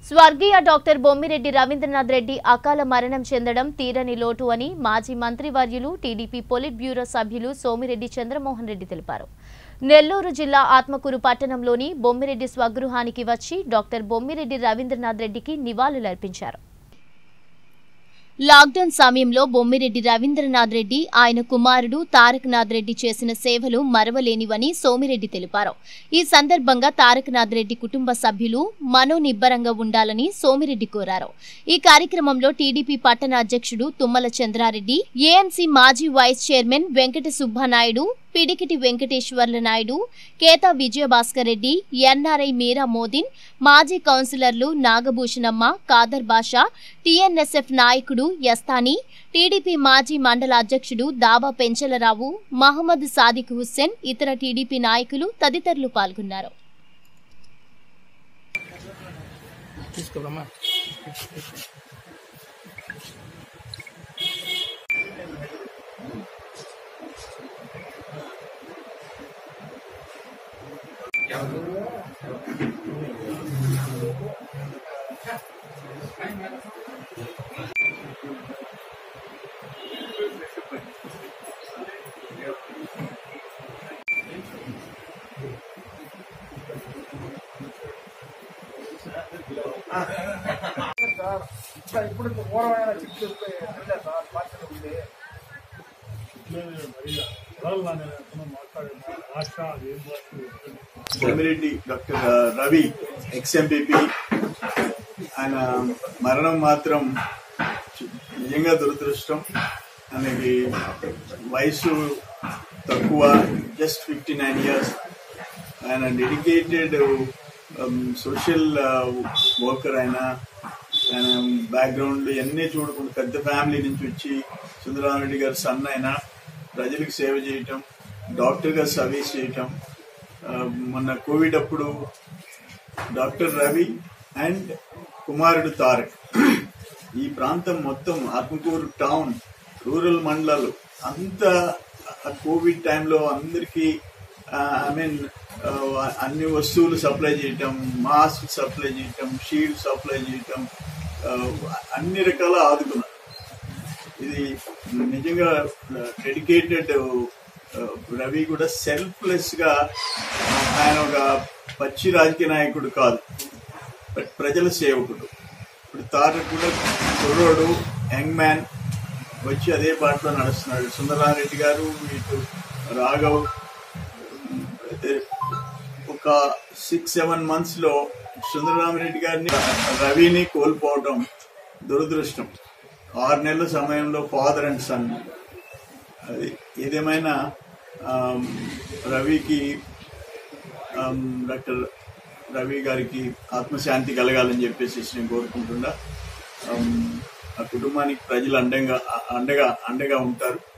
స్వర్గీయ డాక్టర్ బొమ్మిరెడ్డి రవీంద్రనాథ్ రెడ్డి అకాల మరణం చెందడం తీరని లోటు అని మాజీ మంత్రివర్యులు టీడీపీ పొలిట్ బ్యూరో సభ్యులు సోమిరెడ్డి చంద్రమోహన్ రెడ్డి తెలిపారు నెల్లూరు జిల్లా ఆత్మకూరు పట్టణంలోని బొమ్మిరెడ్డి స్వగృహానికి వచ్చి డాక్టర్ బొమ్మిరెడ్డి రవీంద్రనాథ్ రెడ్డికి నివాళులర్పించారు లాక్డౌన్ సమయంలో బొమ్మిరెడ్డి రవీంద్రనాథ్ రెడ్డి ఆయన కుమారుడు తారకనాథ్ రెడ్డి చేసిన సేవలు మరవలేనివని సోమిరెడ్డి తెలిపారు ఈ సందర్భంగా తారకనాథ్ రెడ్డి కుటుంబ సభ్యులు మనోనిబ్బరంగా ఉండాలని సోమిరెడ్డి కోరారు ఈ కార్యక్రమంలో టీడీపీ పట్టణ అధ్యక్షుడు తుమ్మల చంద్రారెడ్డి ఏఎంసీ మాజీ vice chairman Venkata Subbanaidu Pidikiti Venkateswarla Naidu Ketha Vijayabhaskar Reddy NRI Meera Modin మాజీ కౌన్సిలర్లు నాగభూషణమ్మ కాదర్ బాషా టీఎన్ఎస్ఎఫ్ నాయకుడు యస్తాని టీడీపీ మాజీ మండల అధ్యక్షుడు దాబా పెంచలరావు మహమ్మద్ సాదిక్ హుస్సేన్ ఇతర టీడీపీ నాయకులు తదితరులు పాల్గొన్నారు తీసుకోరమ్మా సార్ ఇంకా ఇప్పుడు ఘోరమైన చిక్కు సార్ పార్టీలో ఉంది సోమిరెడ్డి డాక్టర్ రవి ఎక్స్ఎంపీపీ ఆయన మరణం మాత్రం చు- నిజంగా దురదృష్టం ఆయనకి వయసు తక్కువ జస్ట్ ఫిఫ్టీ నైన్ ఇయర్స్ ఆయన డెడికేటెడ్ సోషల్ వర్కర్ ఆయన ఆయన బ్యాక్గ్రౌండ్ ఇవన్నీ చూడకుండా పెద్ద ఫ్యామిలీ నుంచి వచ్చి సుందరారెడ్డి గారి సన్ అయినా ప్రజలకు సేవ చేయటం డాక్టర్గా సర్వీస్ చేయటం ఆ, మొన్న కోవిడ్ అప్పుడు డాక్టర్ రవి అండ్ కుమారుడు తారక్ ఈ ప్రాంతం మొత్తం ఆత్మకూరు టౌన్ రూరల్ మండలాలు అంత ఆ కోవిడ్ టైంలో అందరికీ ఐ మీన్ అన్ని వస్తువులు సప్లై చేయటం మాస్క్ సప్లై చేయటం షీల్డ్ సప్లై చేయటం ఆ, అన్ని రకాల ఆదుకున్నారు ఇది నిజంగా డెడికేటెడ్ రవి కూడా సెల్ఫ్లెస్ గా ఆయన ఒక పచ్చి రాజకీయ నాయకుడు కాదు బట్ ప్రజల సేవకుడు ఇప్పుడు తారక్ కూడా కుర్రోడు యంగ్ మ్యాన్ వచ్చి అదే బాటలో నడుస్తున్నాడు సుందరారెడ్డి గారు ఇటు రాఘవ్ అయితే ఒక సిక్స్ సెవెన్ మంత్స్ లో సుందరరామరెడ్డి గారిని రవిని కోల్పోవడం దురదృష్టం ఆరు నెలల సమయంలో ఫాదర్ అండ్ సన్ అది ఏదేమైనా ఆమ్, రవికి ఆమ్, డాక్టర్ రవి గారికి ఆత్మశాంతి కలగాలని చెప్పేసి నేను కోరుకుంటున్నా ఆమ్, ఆ కుటుంబానికి ప్రజలు అండగా అండగా అండగా ఉంటారు